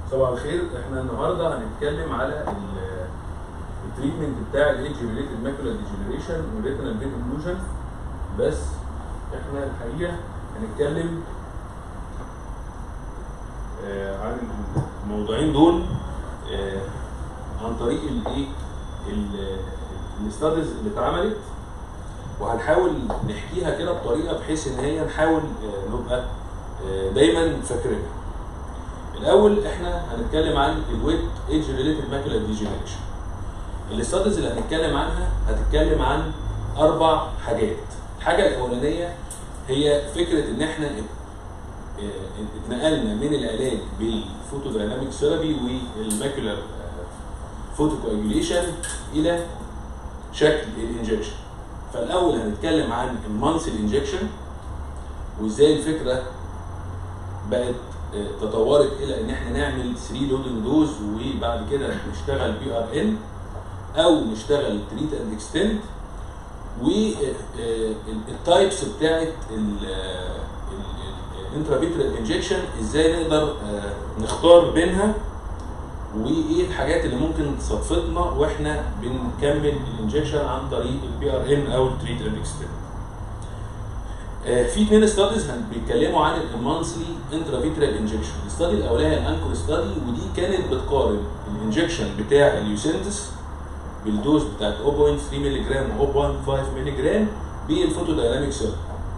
صباح الخير احنا النهارده هنتكلم على ال- التريتمنت بتاع الايدج ريليتد ماكولا ديجنريشن والريتنال فيت اوبلوجن بس احنا الحقيقه هنتكلم آه، عن الموضوعين دول آه، عن طريق الايه الاستاديز اللي اتعملت وهنحاول نحكيها كده بطريقه بحيث ان هي نحاول آه، نبقى آه، دايما فاكرينها الاول احنا هنتكلم عن الويت ايدج ريليتد ماكولا ديجنريشن الاستاديز اللي هنتكلم عنها هتتكلم عن اربع حاجات الحاجه الاولانيه هي فكره ان احنا اه، اتنقلنا من العلاج بالفوتودايناميك ثيرابي والماكولار فوتوكواجوليشن الى شكل الانجكشن فالاول هنتكلم عن المانسل انجكشن وازاي الفكره بقت اه، تطورت الى ان احنا نعمل 3 لودنج دوز وبعد كده نشتغل بي ار ان او نشتغل تريت اند اكستند والتايبس بتاعت الانترافيترال انجكشن ازاي نقدر آه، نختار بينها وايه الحاجات اللي ممكن تصادفتنا واحنا بنكمل الانجكشن عن طريق البي ار ان او التريت اند اكستند آه، في اثنين ستاديز بيتكلموا عن المانثلي انترافيترال انجكشن الستادي الاولاني الانكور ستادي ودي كانت بتقارن الانجكشن بتاع اليوسنتس بالدوز بتاعت 0.3 مللي جرام و 0.5 مللي جرام بالفوتودايناميك سيركل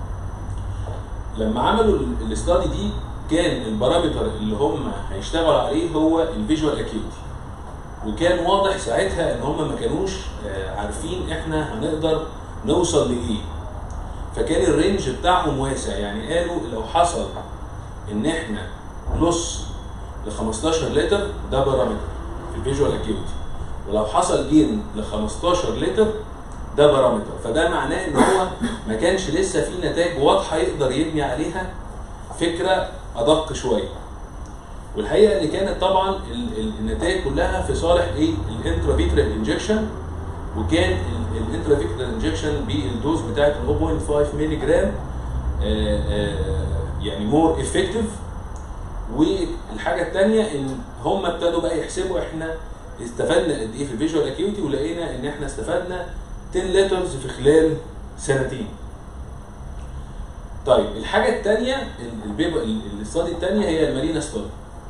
لما عملوا الاستادي دي كان البارامتر اللي هم هيشتغلوا عليه هو الفيجوال اكيوتي وكان واضح ساعتها ان هم ما كانوش آه، عارفين احنا هنقدر نوصل لايه فكان الرينج بتاعهم واسع يعني قالوا لو حصل ان احنا نص ل 15 لتر ده بارامتر في الفيجوال اكيوتي ولو حصل جين ل 15 لتر ده بارامتر فده معناه ان هو ما كانش لسه في نتائج واضحه يقدر يبني عليها فكره ادق شويه والحقيقه اللي كانت طبعا ال- ال- النتائج كلها في صالح ايه الانترافيترال انجكشن وكان الانترافيترال انجكشن بالدوز بتاعت 0.5 مللي جرام آه، آه، يعني مور افكتيف والحاجه الثانيه ان هم ابتدوا بقى يحسبوا احنا استفدنا قد ايه في الفيجوال اكيوتي ولقينا ان احنا استفدنا 10 لترز في خلال سنتين. طيب الحاجه الثانيه البيبر الاستادي الثانيه هي المارينا ستادي.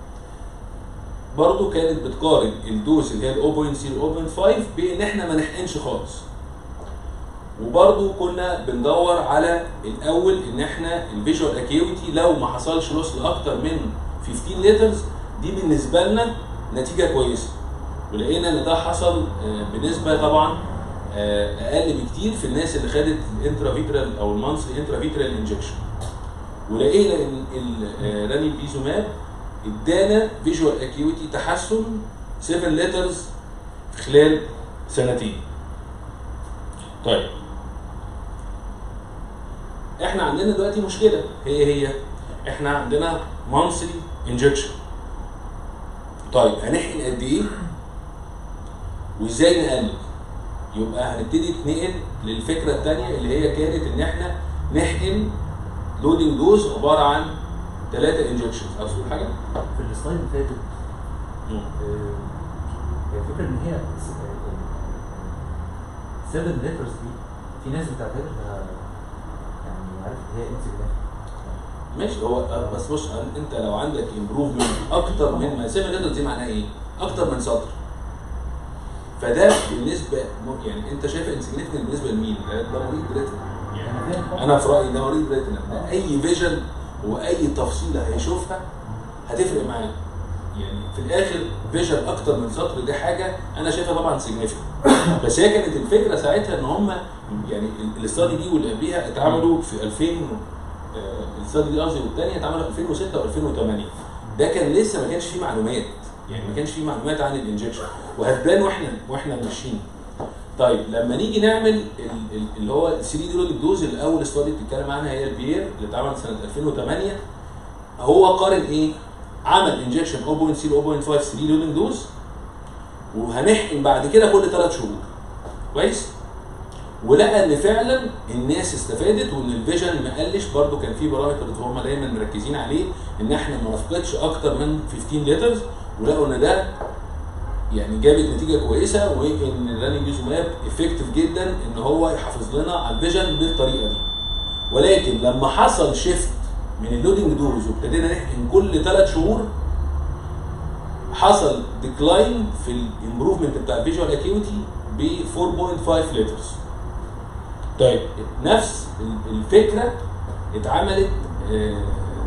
برضه كانت بتقارن الدوز اللي هي ال 0.0 0.5 بان احنا ما نحقنش خالص. وبرضه كنا بندور على الاول ان احنا الفيجوال اكيوتي لو ما حصلش لوس لاكتر من 15 لترز دي بالنسبه لنا نتيجه كويسه. ولقينا ان ده حصل آه، بنسبه طبعا آه، اقل بكتير في الناس اللي خدت الانترافيترال او المانثلي انترافيترال انجكشن ولقينا ان الراني بيزوماب ادانا فيجوال اكيوتي تحسن 7 لترز في خلال سنتين طيب احنا عندنا دلوقتي مشكله هي هي احنا عندنا مانثلي انجكشن طيب هنحقن قد ايه وازاي نقلل يبقى هنبتدي نتنقل للفكره الثانيه اللي هي كانت ان احنا نحقن لودنج دوز عباره عن ثلاثه انجكشنز عاوز تقول حاجه؟ في السلايد اللي فاتت مم. آه، هي الفكره ان هي 7 لترز دي في ناس بتعتبرها يعني عارف هي انسجنافيك ماشي هو بس بص انت لو عندك امبروفمنت اكتر من ما 7 لتر دي معناها ايه؟ اكتر من سطر فده بالنسبه يعني انت شايف انسجنيفيكنت بالنسبه لمين؟ ده ده مريض ريتنا انا فاهم انا في رايي ده مريض ريتنا ده اي فيجن واي تفصيله هيشوفها هتفرق معاه يعني في الاخر فيجن اكتر من سطر دي حاجه انا شايفها طبعا سيجنيفيكنت بس هي كانت الفكره ساعتها ان هم يعني الاستادي دي واللي قبليها اتعملوا في 2000 آه، الاستادي دي قصدي والثانيه اتعملوا 2006 و2008 ده كان لسه ما كانش فيه معلومات يعني ما كانش فيه معلومات عن الانجكشن وهتبان واحنا واحنا ماشيين طيب لما نيجي نعمل ال- ال- اللي هو 3 دي لودنج دوز اللي اول استادي بتتكلم عنها هي البير اللي اتعملت سنه 2008 هو قارن ايه؟ عمل انجكشن 0.0 0.5 3 لودنج دوز وهنحقن بعد كده كل ثلاث شهور كويس؟ ولقى ان فعلا الناس استفادت وان الفيجن ما قلش برده كان في بارامتر هم دايما مركزين عليه ان احنا ما نفقدش اكتر من 15 لترز ولقوا ان ده يعني جابت نتيجه كويسه وان الرانيجيزوماب افكتيف جدا ان هو يحافظ لنا على الفيجن بالطريقه دي ولكن لما حصل شيفت من اللودنج دوز وابتدينا نحقن كل ثلاث شهور حصل ديكلاين في الامبروفمنت بتاع الفيجوال اكيوتي ب 4.5 لترز طيب نفس ال- الفكره اتعملت آه،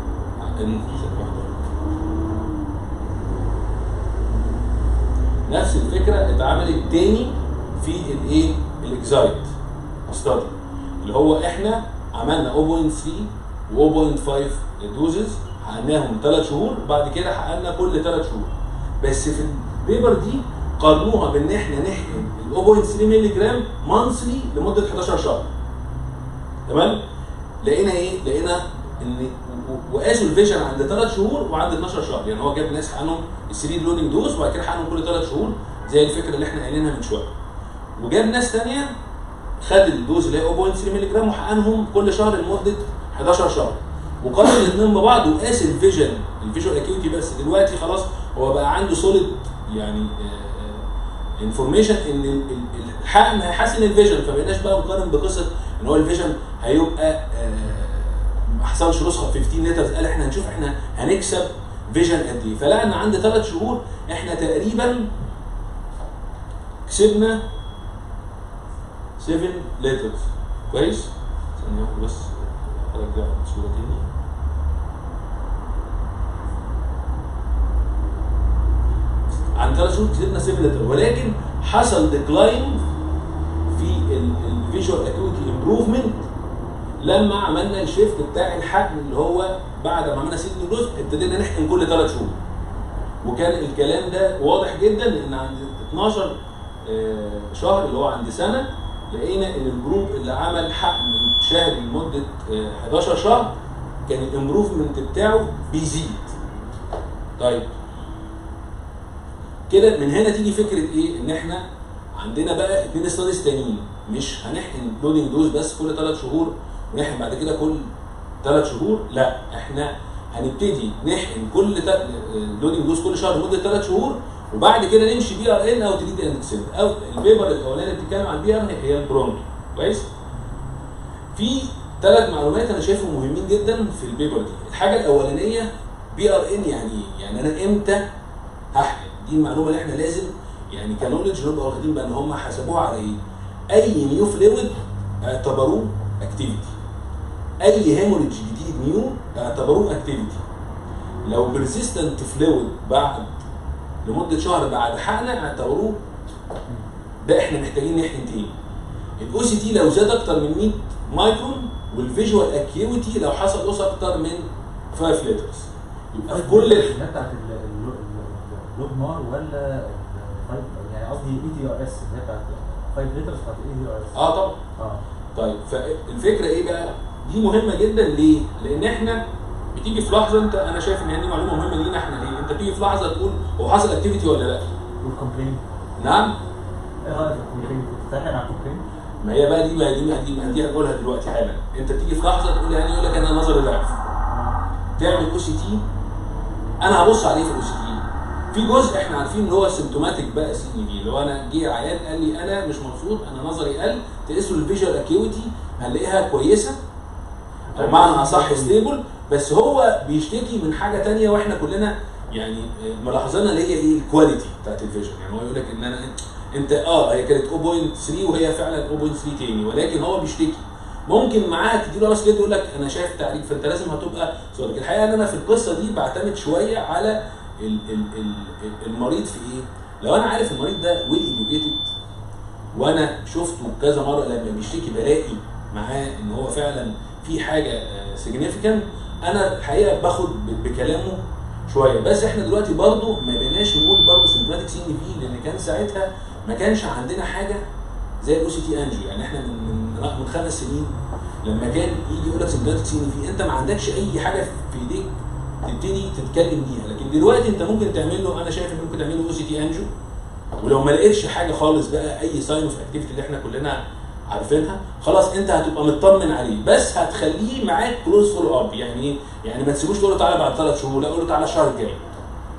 نفس الفكره اتعملت تاني في الايه الاكزايت ستادي اللي هو احنا عملنا 0.3 و 0.5 دوزز حقناهم ثلاث شهور بعد كده حقنا كل ثلاث شهور بس في البيبر دي قارنوها بان احنا نحقن ال 0.3 مللي جرام مانثلي لمده 11 شهر تمام لقينا ايه لقينا ان و- وقاسوا الفيجن عند 3 شهور وعند 12 شهر يعني هو جاب ناس حقنهم السرير لودنج دوز وبعد كده حقنهم كل 3 شهور زي الفكره اللي احنا قايلينها من شويه وجاب ناس ثانيه خد الدوز اللي هي 0.3 مللي جرام وحقنهم كل شهر لمده 11 شهر وقارن الاثنين ببعض وقاس الفيجن الفيجوال اكيوتي بس دلوقتي خلاص هو بقى عنده سوليد يعني انفورميشن ان ال- ال- الحقن هيحسن الفيجن فبقيناش بقى نقارن بقصه ان هو الفيجن هيبقى آه، ما حصلش نسخه 15 لترز قال احنا هنشوف احنا هنكسب فيجن قد ايه فلقى ان عند ثلاث شهور احنا تقريبا كسبنا 7 لترز كويس؟ ثانية واحدة بس ارجع الصورة تاني عن ثلاث شهور كسبنا 7 لتر ولكن حصل ديكلاين في الفيجوال اكيوتي امبروفمنت لما عملنا الشيفت بتاع الحقن اللي هو بعد ما عملنا سيد جزء ابتدينا نحقن كل ثلاث شهور وكان الكلام ده واضح جدا لان عند 12 آه، شهر اللي هو عند سنه لقينا ان الجروب اللي عمل حقن شهري لمده آه، 11 شهر كان الامبروفمنت بتاعه بيزيد. طيب كده من هنا تيجي فكره ايه؟ ان احنا عندنا بقى اثنين ستاديز تانيين مش هنحقن لودنج دوز بس كل ثلاث شهور ونحقن بعد كده كل ثلاث شهور لا احنا هنبتدي نحقن كل لودنج دوز كل شهر لمده ثلاث شهور وبعد كده نمشي بي ار ان او تريد اندكسين او البيبر الاولاني اللي بتتكلم عن البي ار هي البرونكي كويس؟ في ثلاث معلومات انا شايفهم مهمين جدا في البيبر دي الحاجه الاولانيه بي ار ان يعني ايه؟ يعني انا امتى هحقن دي المعلومه اللي احنا لازم يعني كنولج نبقى واخدين بقى ان هم حسبوها على ايه؟ اي نيو فلويد اعتبروه اكتيفيتي اي هيموريدج جديد نيو اعتبروه اكتيفيتي لو بريزيستنت فلويد بعد لمده شهر بعد حقنه اعتبروه ده احنا محتاجين نحقن تاني الاو سي تي لو زاد اكتر من 100 مايكرون والفيجوال اكيوتي لو حصل اوس اكتر من 5 لترز يبقى في كل ال- ده بتاعت ال- ال- ال- اللوج مار ولا ال- الفايف- يعني قصدي اي دي ار اس اللي هي بتاعت 5 لترز بتاعت اي دي ار اس اه طبعا اه طيب فالفكره ايه بقى؟ دي مهمه جدا ليه؟ لان احنا بتيجي في لحظه انت انا شايف ان هي دي معلومه مهمه لينا احنا ليه؟ انت بتيجي في لحظه تقول هو حصل اكتيفيتي ولا لا؟ والكومبلين نعم؟ ايه رايك في الكومبلين؟ كنت فاكر على الكومبلين؟ ما هي بقى دي ما دي ما دي ما دي هنقولها دلوقتي حالا انت بتيجي في لحظه تقول يعني يقول لك انا نظري ضعف تعمل او سي تي انا هبص عليه في الاو سي تي في جزء احنا عارفين ان هو سيمتوماتيك بقى سي اي دي اللي هو انا جه عيان قال لي انا مش مبسوط انا نظري قل تقيسه الفيجوال اكيوتي هنلاقيها كويسه او معنى اصح ستيبل بس هو بيشتكي من حاجه تانية واحنا كلنا يعني آه، ملاحظينها اللي هي ايه الكواليتي بتاعت الفيجن يعني هو يقول لك ان انا انت اه هي كانت 0.3 وهي فعلا 0.3 تاني ولكن هو بيشتكي ممكن معاها تديله راس كده يقول لك انا شايف تعريف فانت لازم هتبقى سؤال لكن الحقيقه ان انا في القصه دي بعتمد شويه على ال ال ال المريض في ايه؟ لو انا عارف المريض ده ويل educated وانا شفته كذا مره لما بيشتكي بلاقي معاه ان هو فعلا في حاجه سيجنيفيكانت انا الحقيقه باخد ب- بكلامه شويه بس احنا دلوقتي برضو ما بقيناش نقول برضو سيمتوماتيك سي ان في لان كان ساعتها ما كانش عندنا حاجه زي الاو سي تي انجيو يعني احنا من من من خمس سنين لما كان يجي يقول لك سيمتوماتيك سي ان في انت ما عندكش اي حاجه في ايديك تبتدي تتكلم بيها لكن دلوقتي انت ممكن تعمل له انا شايف ان ممكن تعمل له او سي تي انجيو ولو ما لقيتش حاجه خالص بقى اي ساين اوف اكتيفيتي اللي احنا كلنا عارفينها خلاص انت هتبقى مطمن عليه بس هتخليه معاك كلوز فولو اب يعني ايه؟ يعني ما تسيبوش تقول له تعالى بعد ثلاث شهور لا قول له تعالى الشهر الجاي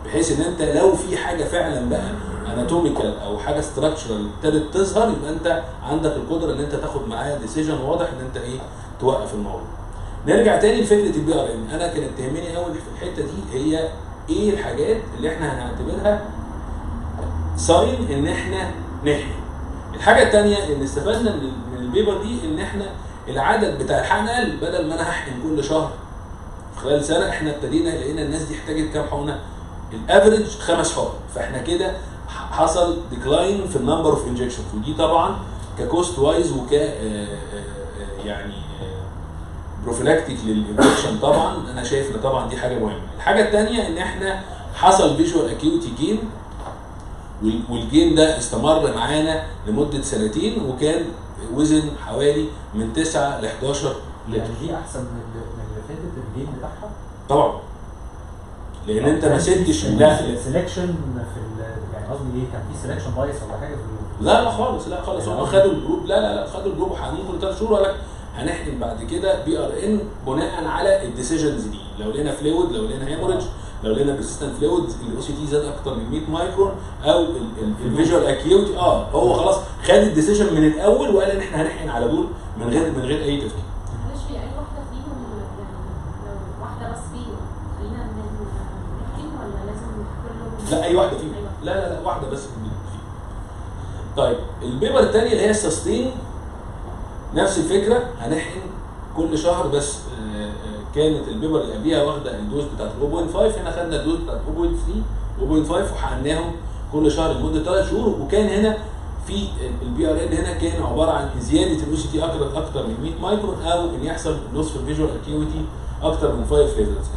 بحيث ان انت لو في حاجه فعلا بقى اناتوميكال او حاجه ستراكشرال ابتدت تظهر يبقى انت عندك القدره ان انت تاخد معاها ديسيجن واضح ان انت ايه توقف الموضوع. نرجع تاني لفكره البي ار ان انا كانت تهمني قوي في الحته دي هي ايه الحاجات اللي احنا هنعتبرها ساين ان احنا نحيي. الحاجه الثانيه ان استفدنا من من البيبر دي ان احنا العدد بتاع الحقن قل بدل ما انا هحقن كل شهر خلال سنه احنا ابتدينا لقينا الناس دي احتاجت كام حقنه؟ الافريج خمس حقن فاحنا كده حصل ديكلاين في النمبر اوف انجكشنز ودي طبعا ككوست وايز وك آه، آه، آه، يعني بروفيلاكتيك للانفكشن طبعا انا شايف ان طبعا دي حاجه مهمه. الحاجه الثانيه ان احنا حصل فيجوال اكيوتي جين والجين ده استمر معانا لمده سنتين وكان وزن حوالي من 9 ل 11 لتر يعني دي احسن من اللي من اللي فاتت الجيم بتاعها طبعا لان انت ما سبتش لا سelection في ال- يعني قصدي ايه كان في سelection بايس ولا حاجه في ال- لا لا خالص لا خالص هم خدوا الجروب لا لا لا خدوا الجروب وحقنين كل ثلاث شهور وقال لك هنحقن بعد كده بي ار ان بناء على الديسيجنز دي لو لقينا فلويد لو لقينا هيموريدج لو لقينا بريسيستنت فلويد الاو سي تي زاد اكتر من 100 مايكرون او الفيجوال اكيوتي اه هو خلاص خد الديسيجن من الاول وقال ان احنا هنحقن على طول من غير من غير اي تفكير معلش هي اي واحده فيهم يعني لو واحده بس فيهم خلينا من نحكم ولا لازم كلهم لا اي واحده فيهم أيوة. لا لا لا واحده بس فيهم طيب البيبر الثانيه اللي هي السستين نفس الفكره هنحقن كل شهر بس آه، آه، كانت البيبر اللي قبليها واخده الدوز بتاعت 0.5 هنا خدنا الدوز بتاعت 0.3 0.5 وحقناهم كل شهر لمده ثلاث شهور وكان هنا في البي ار ان هنا كان عباره عن زياده الاو سي تي اكتر اكتر من 100 مايكرون او ان يحصل لوس في الفيجوال اكيوتي اكتر من 5 ليفلز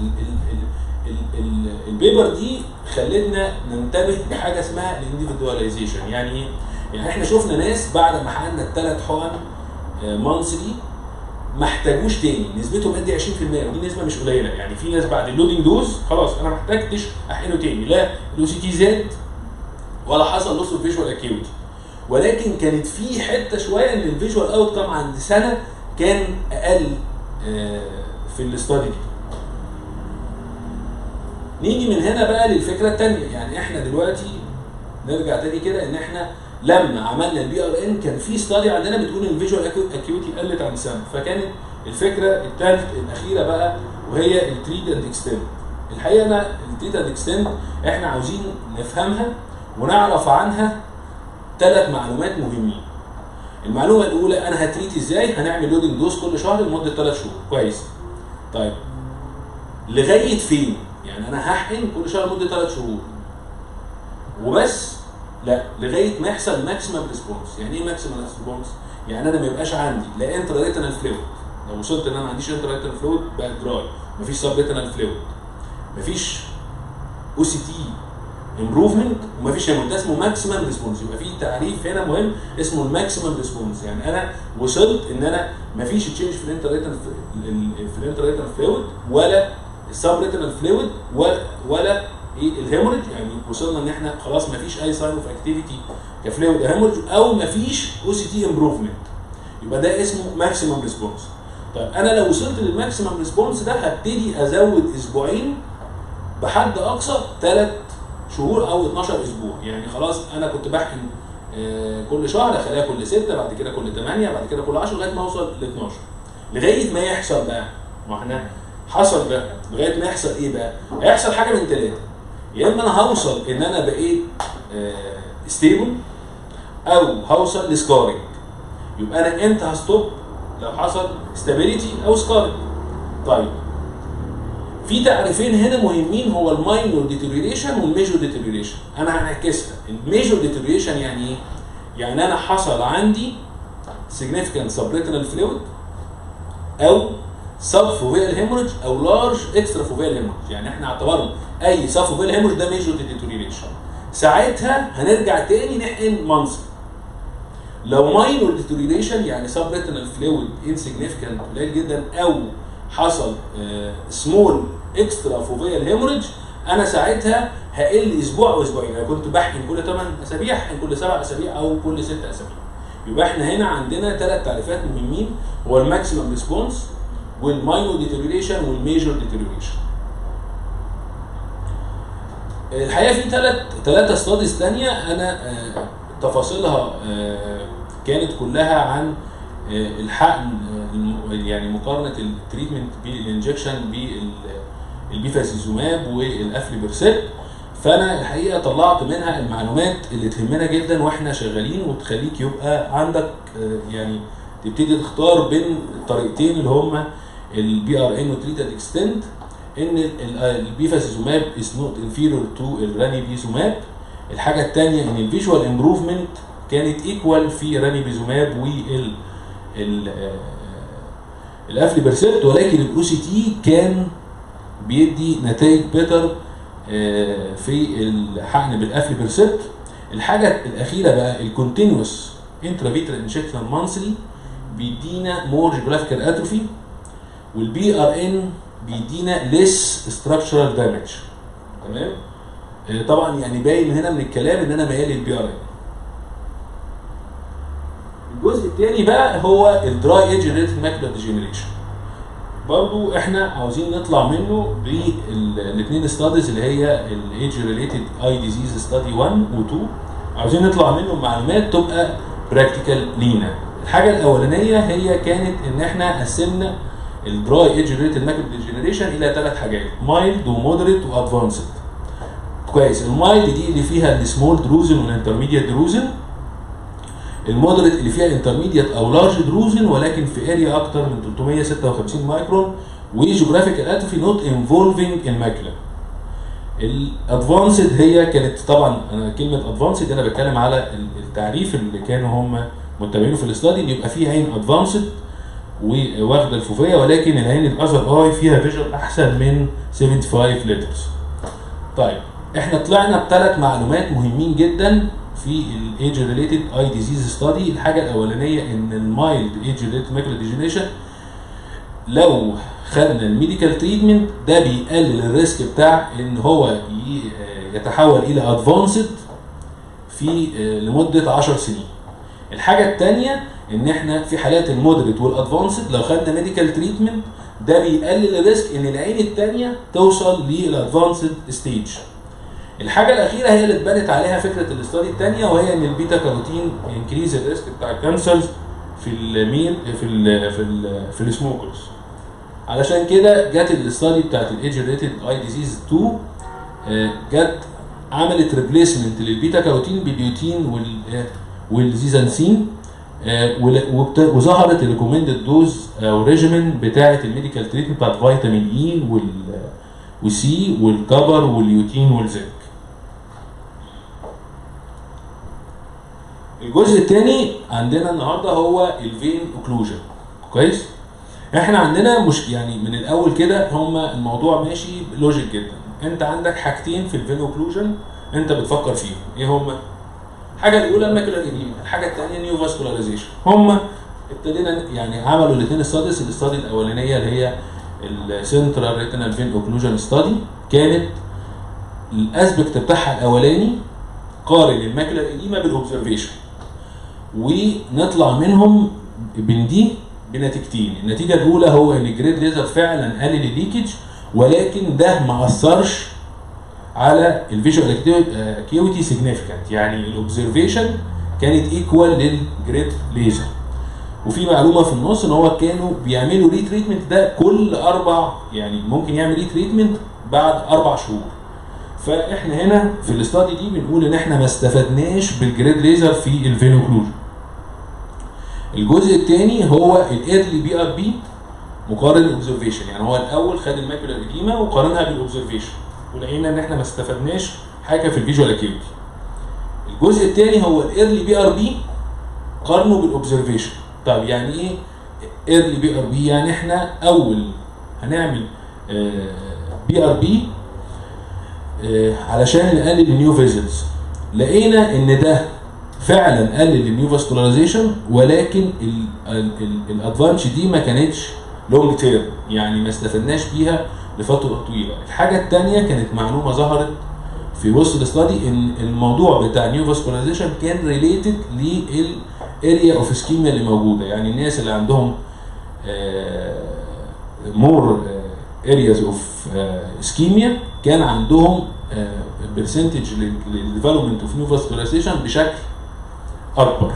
البيبر دي خلتنا ننتبه لحاجه اسمها الانديفيدواليزيشن يعني ايه؟ يعني احنا شفنا ناس بعد ما حقنا الثلاث حقن مانثلي ما احتاجوش تاني نسبتهم قد 20% ودي نسبه مش قليله يعني في ناس بعد اللودنج دوز خلاص انا ما احتاجتش احقنه تاني لا الاو سي تي زاد ولا حصل لوس في فيجوال اكيوتي ولكن كانت في حته شويه ان الفيجوال اوت كام عند سنه كان اقل آه، في الاستادي دي نيجي من هنا بقى للفكره الثانيه يعني احنا دلوقتي نرجع تاني كده ان احنا لما عملنا البي ار ان كان في ستادي عندنا بتقول ان الفيجوال اكيوتي قلت عن سنه فكانت الفكره الثالث الاخيره بقى وهي التريد اند اكستند الحقيقه انا التريد اند اكستند احنا عاوزين نفهمها ونعرف عنها ثلاث معلومات مهمين المعلومه الاولى انا هتريت ازاي هنعمل لودنج دوز كل شهر لمده ثلاث شهور كويس طيب لغايه فين يعني انا هحقن كل شهر لمده ثلاث شهور وبس لا لغايه ما يحصل ماكسيمم ريسبونس يعني ايه ماكسيمم ريسبونس يعني انا ما يبقاش عندي لا انترا ريتنال فلويد لو وصلت ان انا ما عنديش انترا ريتنال فلويد بقى دراي مفيش سب ريتنال فلويد مفيش او سي تي امبروفمنت ومفيش هيموت ده اسمه ماكسيمم ريسبونس يبقى في تعريف هنا مهم اسمه الماكسيمم ريسبونس يعني انا وصلت ان انا مفيش تشينج في الانتر ريتنال في الانتر ريتنال فلويد ولا السب ريتنال فلويد ولا ولا ايه الهيموريج يعني وصلنا ان احنا خلاص مفيش اي ساين اوف اكتيفيتي كفلويد هيموريج او مفيش او سي تي امبروفمنت يبقى ده اسمه ماكسيمم ريسبونس طيب انا لو وصلت للماكسيمم ريسبونس ده هبتدي ازود اسبوعين بحد اقصى ثلاث شهور او 12 اسبوع يعني خلاص انا كنت بحقن آه، كل شهر اخليها كل 6 بعد كده كل 8 بعد كده كل 10 لغايه ما اوصل ل 12 لغايه ما يحصل بقى ما احنا حصل بقى لغايه ما يحصل ايه بقى؟ هيحصل حاجه من ثلاثه يا اما انا هوصل ان انا بقيت ستيبل او هوصل لسكارنج يبقى انا امتى هستوب لو حصل ستابيليتي او سكارنج طيب في تعريفين هنا مهمين هو الماينور ديتيريوريشن والميجور ديتيريوريشن انا هنعكسها الميجور ديتيريوريشن يعني ايه يعني انا حصل عندي significant subretinal fluid او سب فوفيال هيموريج او لارج اكسترا فوفيال هيموريج يعني احنا اعتبرنا اي سب فوفيال هيموريج ده ميجور ديتيريوريشن ساعتها هنرجع تاني نحقن منصب لو ماينور ديتيريوريشن يعني سب ريتنال فلويد انسيجنيفيكانت قليل جدا او حصل سمول اكسترا فوفيال هيموريج انا ساعتها هقل اسبوع او اسبوعين انا كنت بحقن كل 8 اسابيع احقن كل 7 اسابيع او كل 6 اسابيع يبقى احنا هنا عندنا ثلاث تعريفات مهمين هو الماكسيمم ريسبونس والماينور ديتيريوريشن والميجور ديتيريوريشن الحقيقه في ثلاث ثلاثه ستاديز ثانيه انا آه، تفاصيلها آه، كانت كلها عن آه، الحقن آه، الم- يعني مقارنه التريتمنت بالانجكشن بالبيفاسيزوماب والافليبرسيت فانا الحقيقه طلعت منها المعلومات اللي تهمنا جدا واحنا شغالين وتخليك يبقى عندك آه، يعني تبتدي تختار بين الطريقتين اللي هما البي ار ان وتريتد اكستنت ان البيفاسيزوماب از نوت انفيرور تو الرانيبيزوماب الحاجه الثانيه ان الفيجوال امبروفمنت كانت ايكوال في رانيبيزوماب وال ال الافليبرسيبت ولكن الاو سي تي كان بيدي نتائج بيتر في الحقن بالافليبرسيبت الحاجه الاخيره بقى الكونتينوس انترافيترال انجكشن مانثلي بيدينا مور جيوغرافيكال اتروفي والبي ار ان بيدينا ليس ستراكشرال دامج تمام آه، طبعا يعني باين هنا من الكلام ان انا ميال للبي ار ان الجزء الثاني بقى هو الدراي ايدج ريليتد ماكولار ديجنريشن برضو احنا عاوزين نطلع منه بالاثنين ستاديز اللي هي الايدج ريليتد اي ديزيز ستادي 1 و2 عاوزين نطلع منه معلومات تبقى براكتيكال لينا الحاجه الاولانيه هي كانت ان احنا قسمنا الدراي ايدج ريليتد ماكولار ديجنريشن الى ثلاث حاجات مايلد ومودريت وادفانسد كويس المايلد دي اللي فيها السمول دروزن والانترميديت دروزن المودريت اللي فيها انترميديت او لارج دروزن ولكن في اريا اكتر من 356 مايكرون وجيوغرافيكال اتروفي نوت انفولفينج الماكلا الادفانسد هي كانت طبعا انا كلمه ادفانسد انا بتكلم على التعريف اللي كانوا هم متبعينه في الاستادي ان يبقى في عين ادفانسد وواخده الفوفيه ولكن العين الاذر اي فيها فيجن احسن من 75 لترز طيب احنا طلعنا بثلاث معلومات مهمين جدا في الايدج ريليتد اي ديزيز ستادي الحاجه الاولانيه ان المايلد ايدج ريليتد ماكولا ديجنريشن لو خدنا الميديكال تريتمنت ده بيقلل الريسك بتاع ان هو ي- يتحول الى ادفانسد في آه، لمده 10 سنين الحاجه الثانيه ان احنا في حالات المودريت والادفانسد لو خدنا ميديكال تريتمنت ده بيقلل الريسك ان العين الثانيه توصل للادفانسد ستيج الحاجه الاخيره هي اللي اتبنت عليها فكره الاستادي الثانيه وهي ان البيتا كاروتين انكريز الريسك بتاع الكانسرز في الميل في ال في ال في السموكرز علشان كده جت الاستادي بتاعت الايدج ريتد اي ديزيز 2 آه، جت عملت ريبليسمنت للبيتا كاروتين بالبيوتين وال آه، والزيزانسين آه، ول- وبت- وظهرت الريكومندد دوز او ريجيمن بتاعه الميديكال تريتمنت بتاعت فيتامين اي وال وسي والكبر واليوتين والزنك الجزء الثاني عندنا النهارده هو الفين اوكلوجن كويس احنا عندنا مش يعني من الاول كده هما الموضوع ماشي لوجيك جدا انت عندك حاجتين في الفين اوكلوجن انت بتفكر فيهم ايه هما الحاجه الاولى الماكولار اديما الحاجه الثانيه نيو فاسكولاريزيشن هما ابتدينا يعني عملوا الاثنين ستاديز الاستادي الاولانيه اللي هي السنترال ريتينال فين اوكلوجن ستادي كانت الاسبكت بتاعها الاولاني قارن الماكولار اديما بالاوبزرفيشن ونطلع منهم من دي بنتيجتين النتيجه الاولى هو ان الجريد ليزر فعلا قلل الليكج ولكن ده ما اثرش على الفيجوال اكيوتي سيجنيفيكانت يعني الاوبزرفيشن كانت ايكوال للجريد ليزر وفي معلومه في النص ان هو كانوا بيعملوا ري تريتمنت ده كل اربع يعني ممكن يعمل ري تريتمنت بعد اربع شهور فاحنا هنا في الاستادي دي بنقول ان احنا ما استفدناش بالجريد ليزر في الفينوكلوجن الجزء الثاني هو الايرلي بي ار بي مقارن الاوبزرفيشن يعني هو الاول خد الماكولا اديما وقارنها بالاوبزرفيشن ولقينا ان احنا ما استفدناش حاجه في الفيجوال اكيوتي الجزء الثاني هو الايرلي بي ار بي قارنه بالاوبزرفيشن طب يعني ايه ايرلي بي ار بي يعني احنا اول هنعمل بي ار بي علشان نقلل النيو فيزلز لقينا ان ده فعلا قلل النيو فاسكولاريزيشن ولكن الادفانش دي ما كانتش لونج تيرم يعني ما استفدناش بيها لفتره طويله الحاجه الثانيه كانت معلومه ظهرت في وسط الاستادي ان الموضوع بتاع نيو فاسكولاريزيشن كان ريليتد للاريا اوف اسكيميا اللي موجوده يعني الناس اللي عندهم مور ارياز اوف اسكيميا كان عندهم برسنتج للديفلوبمنت اوف نيو فاسكولاريزيشن بشكل اكبر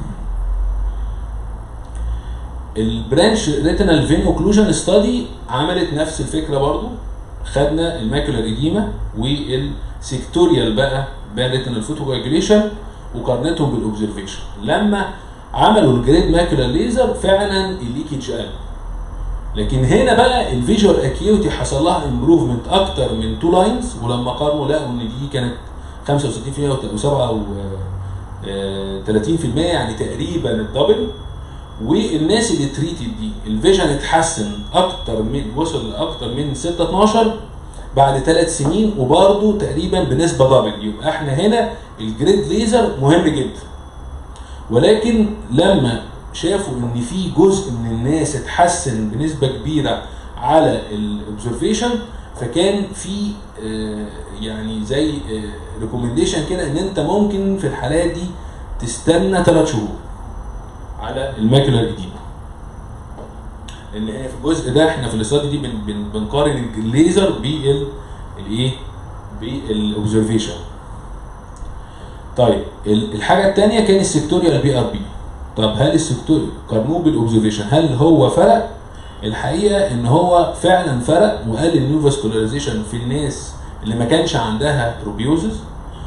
البرانش ريتينال فين اوكلوجن ستادي عملت نفس الفكره برضو خدنا الماكولار ايديما والسيكتوريال بقى بين ريتينال فوتوكواجوليشن وقارنتهم بالاوبزرفيشن لما عملوا الجريد ماكولار ليزر فعلا الليكج قل لكن هنا بقى الفيجوال اكيوتي حصل لها امبروفمنت اكتر من تو لاينز ولما قارنوا لقوا ان دي كانت 65% و 37% يعني تقريبا الدبل والناس اللي تريتد دي الفيجن اتحسن اكتر من وصل لاكتر من 6 12 بعد ثلاث سنين وبرضه تقريبا بنسبه دبل يبقى احنا هنا الجريد ليزر مهم جدا ولكن لما شافوا ان في جزء من الناس اتحسن بنسبه كبيره على الاوبزرفيشن فكان في آه، يعني زي ريكومنديشن كده ان انت ممكن في الحالات دي تستنى ثلاث شهور على الماكولار ايديما لان هي في الجزء ده احنا في الاستادي دي بن بن بنقارن الليزر بال الايه بالاوبزرفيشن طيب ال- الحاجه الثانيه كان السيكتوريال بي ار بي طب هل السيكتوريال قارنوه بالاوبزرفيشن هل هو فرق الحقيقه ان هو فعلا فرق وقلل النيو فاسكولاريزيشن في الناس اللي ما كانش عندها روبيوزز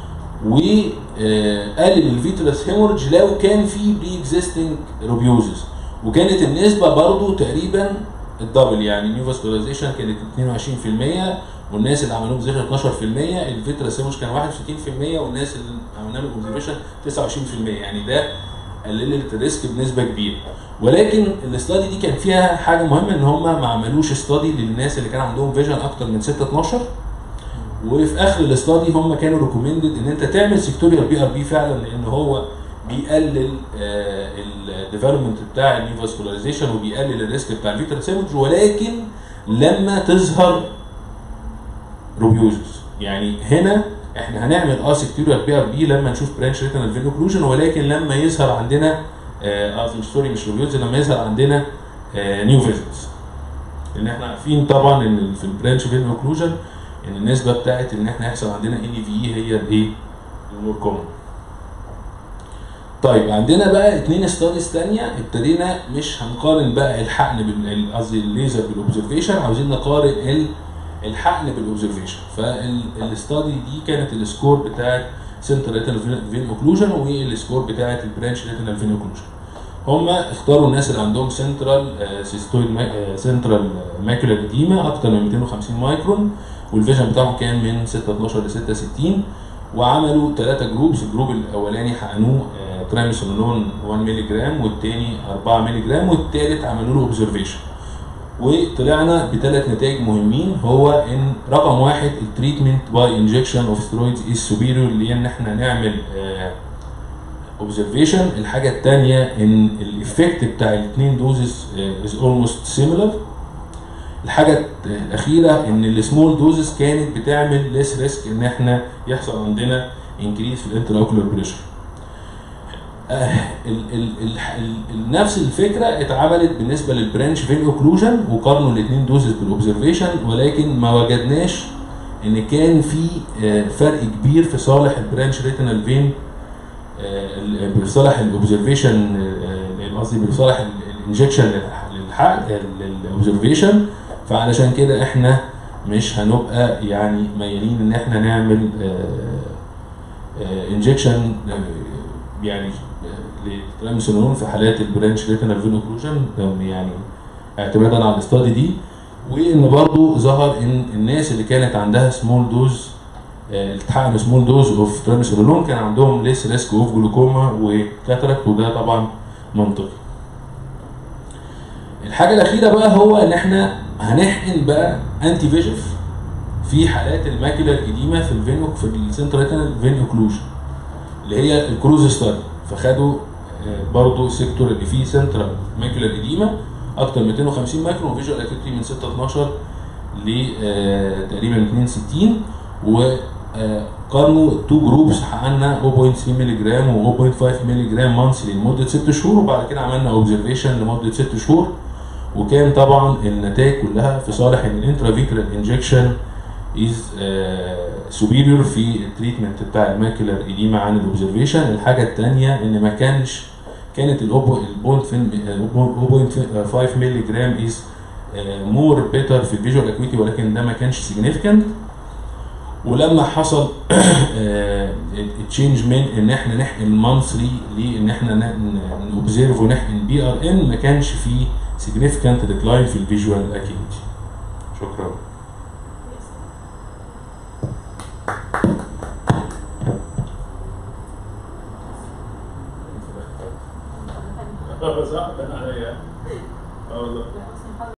وقلل الفيترس هيمورج لو كان في بري اكزيستنج روبيوزز وكانت النسبه برضو تقريبا الدبل يعني نيو فاسكولاريزيشن كانت 22% والناس اللي عملوهم زيخر 12% الفيترس هيمورج كان 61% والناس اللي عملنا لهم اوبزرفيشن 29% يعني ده قللت الريسك بنسبه كبيره ولكن الاستادي دي كان فيها حاجه مهمه ان هم ما عملوش استادي للناس اللي كان عندهم فيجن اكتر من 6 12 وفي اخر الاستادي هم كانوا ريكومندد ان انت تعمل سيكتوريال بي ار بي فعلا لان هو بيقلل الديفلوبمنت بتاع النيوفاسكولاريزيشن وبيقلل الريسك بتاع الفيترس هيمورج ولكن لما تظهر روبيوزز يعني هنا احنا هنعمل اه سيكتوريال بي ار بي لما نشوف برانش ريتنال فين اوكلوجن ولكن لما يظهر عندنا اه قصدي مش سوري مش روبيوزز لما يظهر عندنا آه نيو فيزيتس لان احنا عارفين طبعا ان في البرانش فين اوكلوجن ان النسبه بتاعت ان احنا يحصل عندنا ان في اي هي الايه؟ المور كومن. طيب عندنا بقى اتنين ستاديز تانية ابتدينا مش هنقارن بقى الحقن بال قصدي الليزر بالاوبزرفيشن عاوزين نقارن ال الحقن بالاوبزرفيشن فالاستادي دي كانت السكور بتاعت سنتر ريتنال فين اوكلوجن والسكور بتاعت البرانش ريتنال فين اوكلوجن هم اختاروا الناس اللي عندهم سنترال سيستويد سنترال ماكيولار اديما اكتر من 250 مايكرون والفيجن بتاعهم كان من 6 12 ل 6 60 وعملوا ثلاثه جروبس الجروب الاولاني حقنوه تراميسونولون 1 مللي جرام والثاني 4 مللي جرام والثالث عملوا له اوبزرفيشن وطلعنا بثلاث نتائج مهمين هو ان رقم واحد التريتمنت باي انجكشن اوف سترويدز از سوبيريور اللي ان احنا نعمل اوبزرفيشن الحاجه الثانيه ان الايفكت بتاع الاثنين دوزز از اولموست سيميلر الحاجه الاخيره ان السمول دوزز كانت بتعمل ليس ريسك ان احنا يحصل عندنا انكريز في الانترا اوكولار بريشر ال ال ال ال نفس الفكره اتعملت بالنسبه للبرانش فين اوكلوجن وقارنوا الاثنين دوزز بالاوبزرفيشن ولكن ما وجدناش ان كان في فرق كبير في صالح البرانش ريتينال فين في صالح الاوبزرفيشن قصدي في صالح الانجكشن للحق للاوبزرفيشن فعلشان كده احنا مش هنبقى يعني ميالين ان احنا نعمل انجكشن يعني لتراميسونون في حالات البرانش ريتينال فين اوكلوجن يعني اعتمادا على الاستادي دي وان برضو ظهر ان الناس اللي كانت عندها سمول دوز التحقن سمول دوز اوف تراميسونون كان عندهم ليس ريسك اوف جلوكوما وكاتراكت وده طبعا منطقي. الحاجه الاخيره بقى هو ان احنا هنحقن بقى انتي فيجف في حالات الماكيولار ايديما في الفينوك في السنترال فين اوكلوجن اللي هي الكروز ستادي فخدوا برضه السيكتور اللي فيه سنترال ماكيولار ايديما اكتر من 250 مايكرون فيجوال اكيوتي من 6 12 ل تقريبا 62 وقارنوا تو جروبس حققنا 0.3 مللي جرام و 0.5 مللي جرام مانثلي لمده 6 شهور وبعد كده عملنا اوبزرفيشن لمده 6 شهور وكان طبعا النتائج كلها في صالح ان الانترافيترال انجكشن از سوبيريور في التريتمنت بتاع الماكيولار ايديما عن الاوبزرفيشن الحاجه الثانيه ان ما كانش كانت البوينت 0.5 مللي جرام از مور بيتر في الفيجوال اكويتي ولكن ده ما كانش سيجنيفيكانت ولما حصل تشينج من ان احنا نحقن مانثلي لان احنا نوبزيرف ونحقن بي ار ان ما كانش فيه significant decline في الفيجوال اكيوتي شكرا صح كان عليا اه والله